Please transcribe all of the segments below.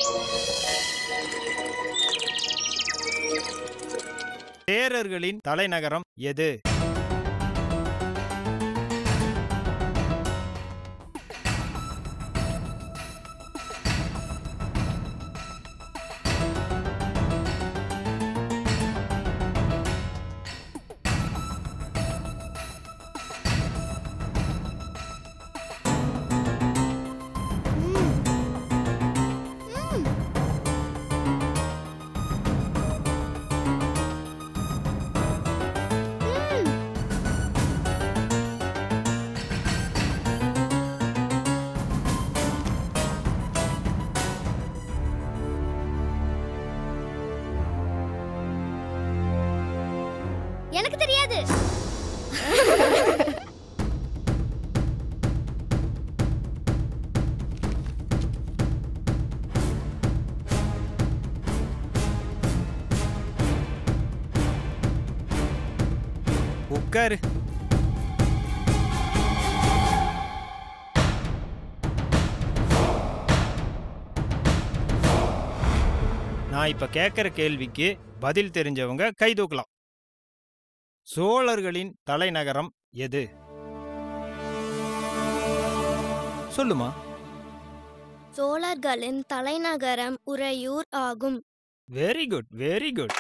சேரர்களின் தலைநகரம் எது எனக்கு தெரியாது உட்காரு நான் இப்ப கேட்கிற கேள்விக்கு பதில் தெரிஞ்சவங்க கை தூக்கலாம் சோழர்களின் தலைநகரம் எது சொல்லுமா சோழர்களின் தலைநகரம் உறையூர் ஆகும் வெரி குட் வெரி குட்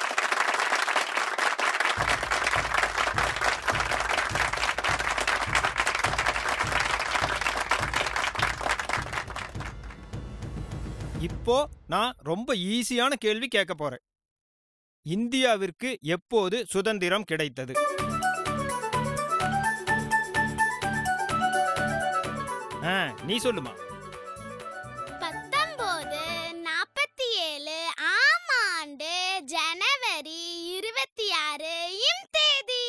இப்போ நான் ரொம்ப ஈஸியான கேள்வி கேட்க போறேன் இந்தியாவிற்கு எப்போது சுதந்திரம் கிடைத்தது ஆ, நீ சொல்லுமா பத்தொன்பது நாற்பத்தி ஏழு ஆம் ஆண்டு ஜனவரி இருபத்தி ஆறு இம் தேதி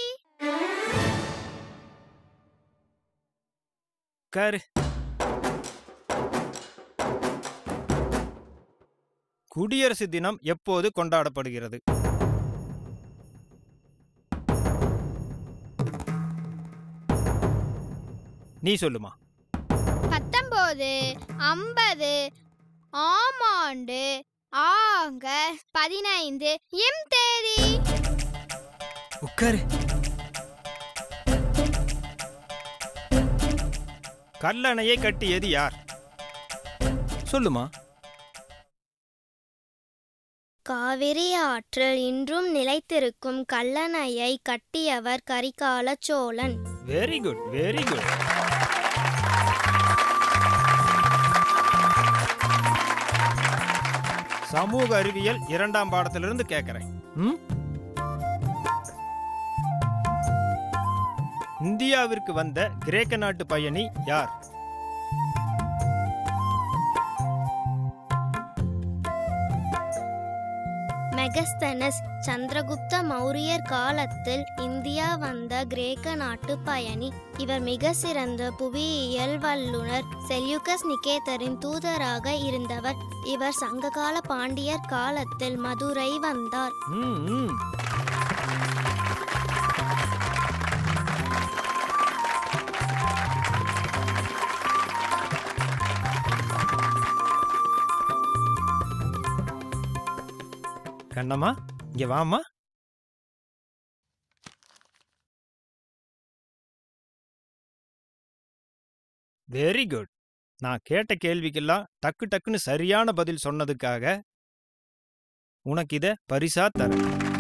கரு குடியரசு தினம் எப்போது கொண்டாடப்படுகிறது நீ சொல்லுமா பத்தொன்பது ஐம்பது ஆம் ஆண்டு ஆகஸ்ட் பதினைந்து இம் தேதி உட்காரு கல்லணையை கட்டியது யார் சொல்லுமா காவிரி ஆற்றில் இன்றும் நிலைத்திருக்கும் கல்லணையை கட்டியவர் Karikala Cholan very good very good சமூக அறிவியல் இரண்டாம் பாடத்திலிருந்து கேட்கிறேன் ம்? இந்தியாவிற்கு வந்த கிரேக்க நாட்டு பயணி யார் மெகஸ்தனஸ் சந்திரகுப்த மௌரியர் காலத்தில் இந்தியா வந்த கிரேக்க நாட்டு பயணி இவர் மிக சிறந்த புவியியல் வல்லுனர் செல்யூக்கஸ் நிகேதரின் தூதராக இருந்தவர் இவர் சங்ககால பாண்டியர் காலத்தில் மதுரை வந்தார் ம், ம். கண்ணம்மா இங்க வாம்மா வெரி குட் நான் கேட்ட கேள்விக்கெல்லாம் டக்கு டக்குன்னு சரியான பதில் சொன்னதுக்காக உனக்கு இத பரிசா தரேன்